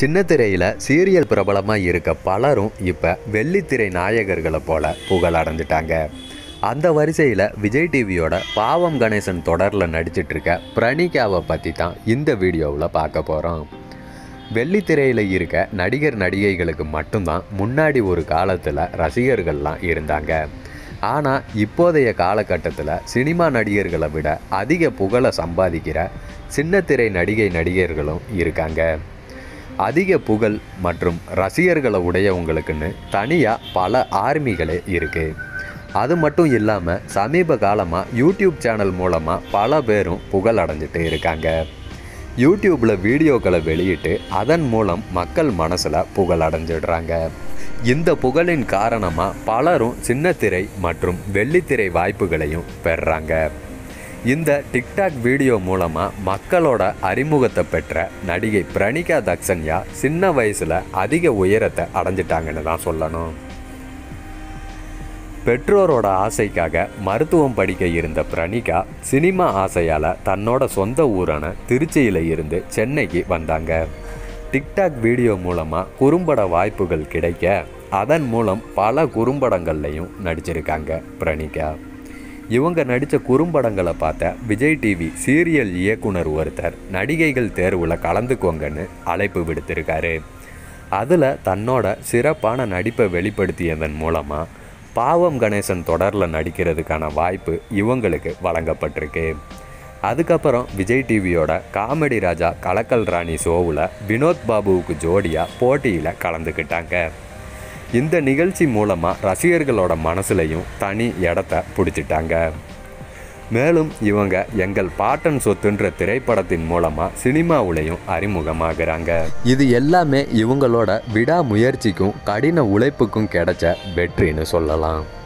சின்ன திரையில் சீரியல் பிரபலமாக இருக்க பலரும் இப்போ வெள்ளித்திரை நாயகர்களை போல புகழ் அடைஞ்சிட்டாங்க அந்த வரிசையில் விஜய் டிவியோட பாவம் கணேசன் தொடரில் நடிச்சிட்டு இருக்க பிரணிகாவை பற்றி தான் இந்த வீடியோவில் பார்க்க போகிறோம் வெள்ளித்திரையில் இருக்க நடிகர் நடிகைகளுக்கு மட்டும்தான் முன்னாடி ஒரு காலத்தில் ரசிகர்கள்லாம் இருந்தாங்க ஆனால் இப்போதைய காலகட்டத்தில் சினிமா நடிகர்களை விட அதிக புகழை சம்பாதிக்கிற சின்னத்திரை நடிகை நடிகர்களும் இருக்காங்க அதிக புகழ் மற்றும் ரசிகர்களை உடையவங்களுக்குன்னு தனியாக பல ஆர்மிகளே இருக்குது அது மட்டும் இல்லாமல் சமீப காலமாக யூடியூப் சேனல் மூலமாக பல பேரும் புகழ் அடைஞ்சிட்டு இருக்காங்க யூடியூப்பில் வீடியோக்களை வெளியிட்டு அதன் மூலம் மக்கள் மனசில் புகழ் அடைஞ்சிடுறாங்க இந்த புகழின் காரணமாக பலரும் சின்னத்திரை மற்றும் வெள்ளித்திரை வாய்ப்புகளையும் பெறுறாங்க இந்த டிக்டாக் வீடியோ மூலமாக மக்களோட அறிமுகத்தை பெற்ற நடிகை பிரணிகா தக்ஷன்யா சின்ன வயசில் அதிக உயரத்தை அடைஞ்சிட்டாங்கன்னு தான் சொல்லணும் பெற்றோரோட ஆசைக்காக மருத்துவம் படிக்க இருந்த பிரணிகா சினிமா ஆசையால் தன்னோட சொந்த ஊரான திருச்சியில் இருந்து சென்னைக்கு வந்தாங்க டிக்டாக் வீடியோ மூலமாக குறும்பட வாய்ப்புகள் கிடைக்க அதன் மூலம் பல குறும்படங்கள்லையும் நடிச்சிருக்காங்க பிரணிகா இவங்க நடித்த குறும்படங்களை பார்த்த விஜய் டிவி சீரியல் இயக்குனர் ஒருத்தர் நடிகைகள் தேர்வில் கலந்துக்கோங்கன்னு அழைப்பு விடுத்திருக்காரு அதில் தன்னோட சிறப்பான நடிப்பை வெளிப்படுத்தியதன் மூலமாக பாவம் கணேசன் தொடரில் நடிக்கிறதுக்கான வாய்ப்பு இவங்களுக்கு வழங்கப்பட்டிருக்கு அதுக்கப்புறம் விஜய் டிவியோட காமெடி ராஜா கலக்கல் ராணி ஷோவில் வினோத் பாபுவுக்கு ஜோடியாக போட்டியில் கலந்துக்கிட்டாங்க இந்த நிகழ்ச்சி மூலமாக ரசிகர்களோட மனசுலையும் தனி இடத்த பிடிச்சிட்டாங்க மேலும் இவங்க எங்கள் பாட்டன் சொத்துன்ற திரைப்படத்தின் மூலமாக சினிமாவுலையும் அறிமுகமாகிறாங்க இது எல்லாமே இவங்களோட விடாமுயற்சிக்கும் கடின உழைப்புக்கும் கிடைச்ச வெற்றின்னு சொல்லலாம்